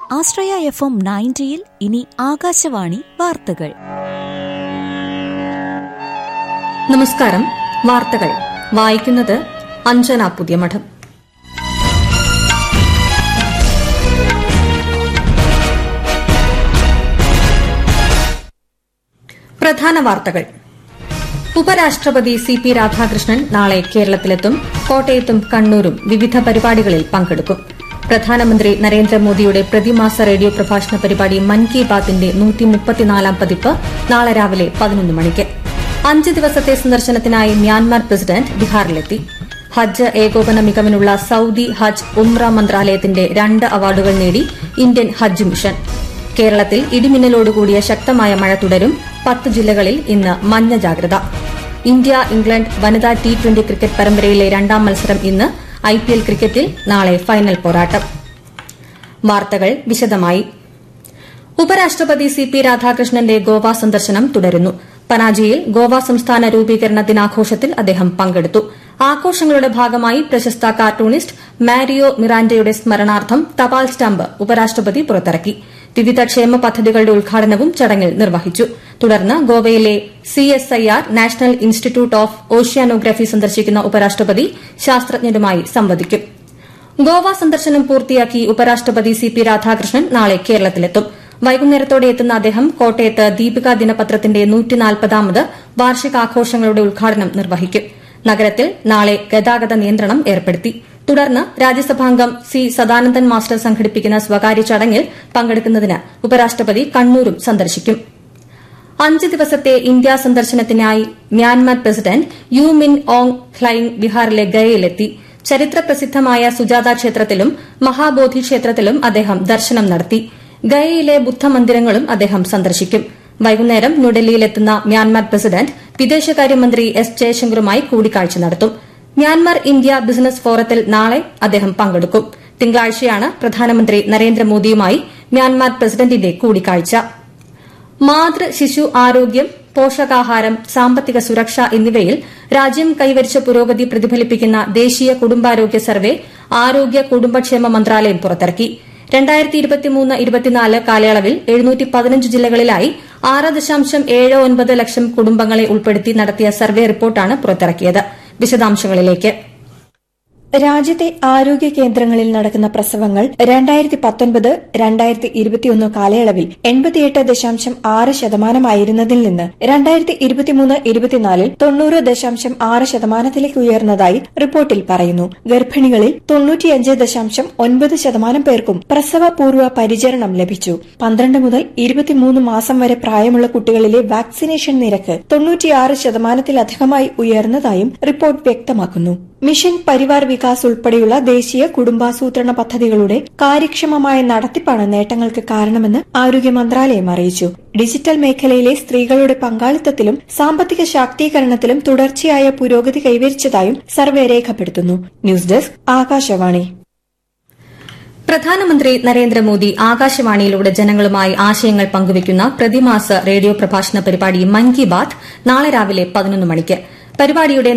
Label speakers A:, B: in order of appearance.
A: ആശ്രയ F M നയൻറ്റിയിൽ ഇനി ആകാശവാണി വാർത്തകൾ
B: നമസ്കാരം വാർത്തകൾ വായിക്കുന്നത് അഞ്ജന പുതിയമഠം പ്രധാന വാർത്തകൾ ഉപരാഷ്ട്രപതി സി പി രാധാകൃഷ്ണൻ നാളെ കേരളത്തിലെത്തും കോട്ടയത്തും കണ്ണൂരും വിവിധ പരിപാടികളിൽ പങ്കെടുക്കും പ്രധാനമന്ത്രി നരേന്ദ്രമോദിയുടെ പ്രതിമാസ റേഡിയോ പ്രഭാഷണ പരിപാടി മൻ കി ബാത്തിന്റെ നൂറ്റിമുപ്പത്തിനാലാം പതിപ്പ് നാളെ രാവിലെ പതിനൊന്ന് മണിക്ക് അഞ്ച് ദിവസത്തെ സന്ദർശനത്തിനായി മ്യാൻമാർ പ്രസിഡന്റ് ബീഹാറിലെത്തി ഹജ്ജ് ഏകോപന മികവിനുള്ള സൌദി ഹജ്ജ് ഉംറ മന്ത്രാലയത്തിന്റെ രണ്ട് അവാർഡുകൾ നേടി ഇന്ത്യൻ ഹജ്ജ് മിഷൻ കേരളത്തിൽ ഇടിമിന്നലോടുകൂടിയ ശക്തമായ മഴ തുടരും പത്ത് ജില്ലകളിൽ ഇന്ന് മഞ്ഞ ജാഗ്രത ഇന്ത്യ ഇംഗ്ലണ്ട് വനിതാ ടി ട്വന്റി ക്രിക്കറ്റ് പരമ്പരയിലെ രണ്ടാം മത്സരം ഇന്ന് ഐപിഎൽ ക്രിക്കറ്റിൽ നാളെ ഫൈനൽ പോരാട്ടം വാർത്തകൾ വിശദമായി ഉപരാഷ്ട്രപതി സി പി രാധാകൃഷ്ണന്റെ ഗോവ സന്ദർശനം തുടരുന്നു പനാജിയിൽ ഗോവ സംസ്ഥാന രൂപീകരണ ദിനാഘോഷത്തിൽ അദ്ദേഹം പങ്കെടുത്തു ആഘോഷങ്ങളുടെ ഭാഗമായി പ്രശസ്ത കാർട്ടൂണിസ്റ്റ് മാരിയോ മിറാൻഡയുടെ സ്മരണാർത്ഥം തപാൽ സ്റ്റാമ്പ് ഉപരാഷ്ട്രപതി പുറത്തിറക്കി വിവിധ ക്ഷേമ പദ്ധതികളുടെ ഉദ്ഘാടനവും ചടങ്ങിൽ നിർവഹിച്ചു തുടർന്ന് ഗോവയിലെ CSIR national institute of oceanography സന്ദർശിക്കുന്ന ഉപരാഷ്ട്രപതി ശാസ്ത്രജ്ഞരുമായി സംവദിക്കും ഗോവ സന്ദർശനം പൂർത്തിയാക്കി ഉപരാഷ്ട്രപതി സി പി രാധാകൃഷ്ണൻ നാളെ കേരളത്തിലെത്തും വൈകുന്നേരത്തോടെ എത്തുന്ന അദ്ദേഹം കോട്ടയത്ത് ദീപിക ദിനപത്രത്തിന്റെ നൂറ്റിനാൽപ്പതാമത് വാർഷികാഘോഷങ്ങളുടെ ഉദ്ഘാടനം നിർവഹിക്കും നഗരത്തിൽ നാളെ ഗതാഗത നിയന്ത്രണം ഏർപ്പെടുത്തി തുടർന്ന് രാജ്യസഭാംഗം സി സദാനന്ദൻ മാസ്റ്റർ സംഘടിപ്പിക്കുന്ന സ്വകാര്യ ചടങ്ങിൽ പങ്കെടുക്കുന്നതിന് ഉപരാഷ്ട്രപതി കണ്ണൂരും സന്ദർശിക്കും അഞ്ച് ദിവസത്തെ ഇന്ത്യാ സന്ദർശനത്തിനായി Myanmar president U Min Aung Hlaing ബീഹാറിലെ ഗയയിലെത്തി ചരിത്ര പ്രസിദ്ധമായ സുജാത ക്ഷേത്രത്തിലും മഹാബോധി ക്ഷേത്രത്തിലും അദ്ദേഹം ദർശനം നടത്തി ഗയയിലെ ബുദ്ധമന്ദിരങ്ങളും അദ്ദേഹം സന്ദർശിക്കും വൈകുന്നേരം ന്യൂഡൽഹിയിലെത്തുന്ന മ്യാൻമാർ പ്രസിഡന്റ് വിദേശകാര്യമന്ത്രി എസ് ജയശങ്കറുമായി കൂടിക്കാഴ്ച നടത്തും മ്യാൻമാർ ഇന്ത്യ ബിസിനസ് ഫോറത്തിൽ നാളെ അദ്ദേഹം പങ്കെടുക്കും തിങ്കളാഴ്ചയാണ് പ്രധാനമന്ത്രി നരേന്ദ്രമോദിയുമായി മ്യാൻമാർ പ്രസിഡന്റിന്റെ കൂടിക്കാഴ്ച മാതൃ ശിശു ആരോഗ്യം പോഷകാഹാരം സാമ്പത്തിക സുരക്ഷ എന്നിവയിൽ രാജ്യം കൈവരിച്ച പുരോഗതി പ്രതിഫലിപ്പിക്കുന്ന ദേശീയ കുടുംബാരോഗ്യ സർവേ ആരോഗ്യ കുടുംബക്ഷേമ മന്ത്രാലയം പുറത്തിറക്കി രണ്ടായിരത്തി ഇരുപത്തിമൂന്ന് ഇരുപത്തിനാല് കാലയളവിൽ എഴുന്നൂറ്റി പതിനഞ്ച് ജില്ലകളിലായി ആറ് ദശാംശം ഏഴ് ഒൻപത് ലക്ഷം കുടുംബങ്ങളെ ഉൾപ്പെടുത്തി നടത്തിയ സർവേ റിപ്പോർട്ടാണ് പുറത്തിറക്കിയത് വിശദാംശങ്ങളിലേക്ക്
C: രാജ്യത്തെ ആരോഗ്യ കേന്ദ്രങ്ങളിൽ നടക്കുന്ന പ്രസവങ്ങൾ രണ്ടായിരത്തി പത്തൊൻപത് രണ്ടായിരത്തി ഇരുപത്തിയൊന്ന് കാലയളവിൽ എൺപത്തിയെട്ട് ദശാംശം ആറ് ശതമാനമായിരുന്നതിൽ നിന്ന് രണ്ടായിരത്തി ഇരുപത്തിമൂന്ന് ഇരുപത്തിനാലിൽ തൊണ്ണൂറ് ദശാംശം ആറ് ശതമാനത്തിലേക്ക് ഉയർന്നതായി റിപ്പോർട്ടിൽ പറയുന്നു ഗർഭിണികളിൽ തൊണ്ണൂറ്റിയഞ്ച് ദശാംശം ഒൻപത് ശതമാനം പേർക്കും പ്രസവപൂർവ്വ പരിചരണം ലഭിച്ചു പന്ത്രണ്ട് മുതൽ ഇരുപത്തിമൂന്ന് മാസം വരെ പ്രായമുള്ള കുട്ടികളിലെ വാക്സിനേഷൻ നിരക്ക് തൊണ്ണൂറ്റിയാറ് ശതമാനത്തിലധികമായി ഉയർന്നതായും റിപ്പോർട്ട് വ്യക്തമാക്കുന്നു മിഷൻ പരിവാർ വികാസ് ഉൾപ്പെടെയുള്ള ദേശീയ കുടുംബാസൂത്രണ പദ്ധതികളുടെ കാര്യക്ഷമമായ നടത്തിപ്പാണ് നേട്ടങ്ങൾക്ക് കാരണമെന്ന് ആരോഗ്യ മന്ത്രാലയം അറിയിച്ചു ഡിജിറ്റൽ മേഖലയിലെ സ്ത്രീകളുടെ പങ്കാളിത്തത്തിലും സാമ്പത്തിക ശാക്തീകരണത്തിലും തുടർച്ചയായ പുരോഗതി കൈവരിച്ചതായും സർവേ രേഖപ്പെടുത്തുന്നു ന്യൂസ് ഡെസ്ക് ആകാശവാണി
B: പ്രധാനമന്ത്രി നരേന്ദ്രമോദി ആകാശവാണിയിലൂടെ ജനങ്ങളുമായി ആശയങ്ങൾ പങ്കുവയ്ക്കുന്ന പ്രതിമാസ റേഡിയോ പ്രഭാഷണ പരിപാടി മൻ കി ബാത് നാളെ രാവിലെ പതിനൊന്ന് മണിക്ക് പരിപാടിയുടെ